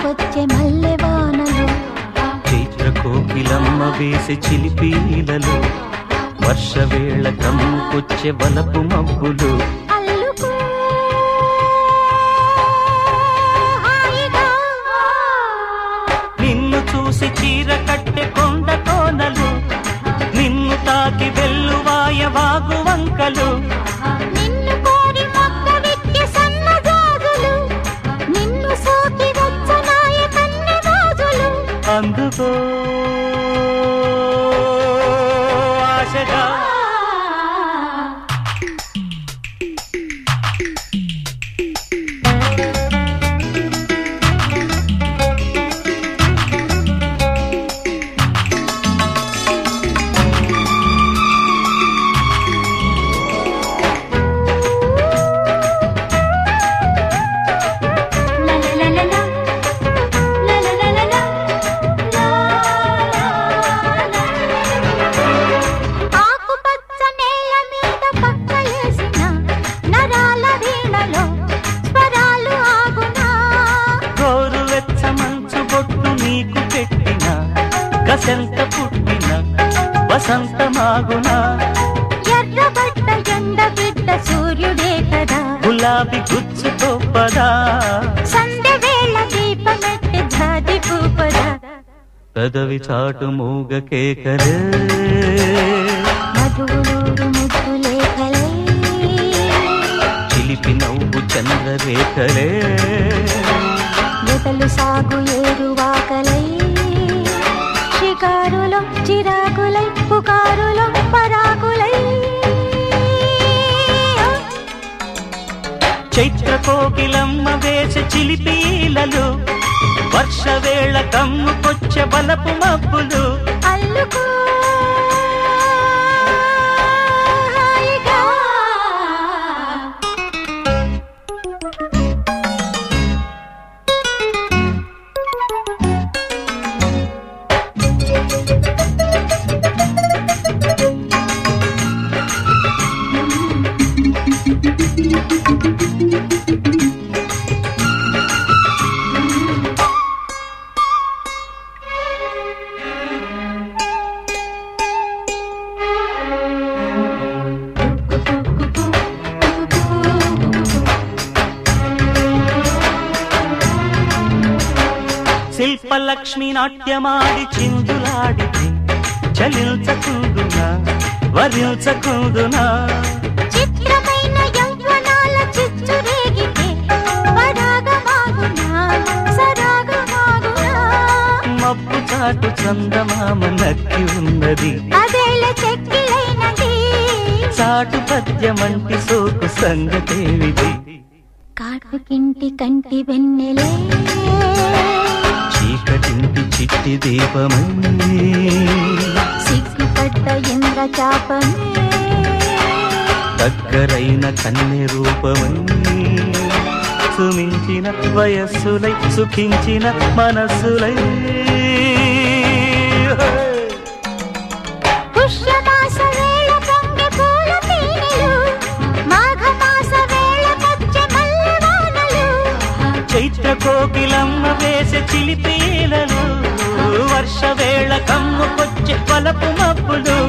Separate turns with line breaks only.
వచ్చే మల్లె వానలు
చైత్ర కోకిలమ్మ వేసే చిలిపీలలో వర్షవేళ కమ్ముకొచ్చే వలపు మబ్బులు
అల్లుకో హాయిగా
నిన్ను చూసి చీర కట్టె కొండ కోనలు నిన్ను తాకి వెల్లువాయ వాగు వంకలు
నిన్ను కోరి మొక్క వెక్కి సన్నజాజులు నిన్ను సోకి వచ్చనాయ కన్నె గాజులు
అందుకో ఆశగా
లలలలలా, లలలలలా, లాలాలా. ఆకుపచ్చ నేల మీద పక్కలేసిన నరాల వీణలో స్వరాలు ఆగునా
గోరు వెచ్చ మంచు బొట్టు నీకు పెట్టిన గసెంత పుట్టిన వసంతమాగునా
ఎర్రబడ్డ ఎండ బిడ్డ సూర్యుడే కదా
గులాబీ గుచ్చుతో పదా
సందె వేళ దీపమెట్టి జాతి పూపదా
పెదవి చాటు మూగ కేకలే
మధువులూరు ముద్దు లేఖలే
చిలిపి నవ్వు చంద్రరేఖలే
వెతలు సాగు ఏరువాకలై షికారులో చిరాకులై పుకారులో పరాకులై
చైత్ర కోకిలమ్మ వేసే చిలిపీలలు వర్షవేళ కమ్ముకొచ్చే బలపు మబ్బులు
అల్లుకో హాయిగా.
శిల్పలక్ష్మి నాట్యమాడి చిందులాడితే చలించకుందునా వరించకుందునా
చిత్రమైన యవ్వనాల చిచ్చు రేగితే పరాగమాగునా సరాగమాగునా
మబ్బు చాటు చందమామ నక్కి ఉన్నది
అదేల చెక్కిలైనది
చాటు పద్యమంటి సోకు సంగతేవిది
కాటుకింటి కంటి వెన్నెలే
చీకటింటి చిట్టి దీపమై
సిగ్గుపడ్డ ఇంద్ర చాపమే
దగ్గరైన కన్నె రూపమై సుమించిన వయస్సులై సుఖించిన మనస్సులై
పుష్యమాస వేళ పొంగె పూల తేనెలు మాఘమాస వేళ పచ్చ మల్లెవానలు
చైత్ర కోకిలమ్మ వేసే చిలిపీలలు వర్షవేళ కమ్ముకొచ్చే పలపు మబ్బులు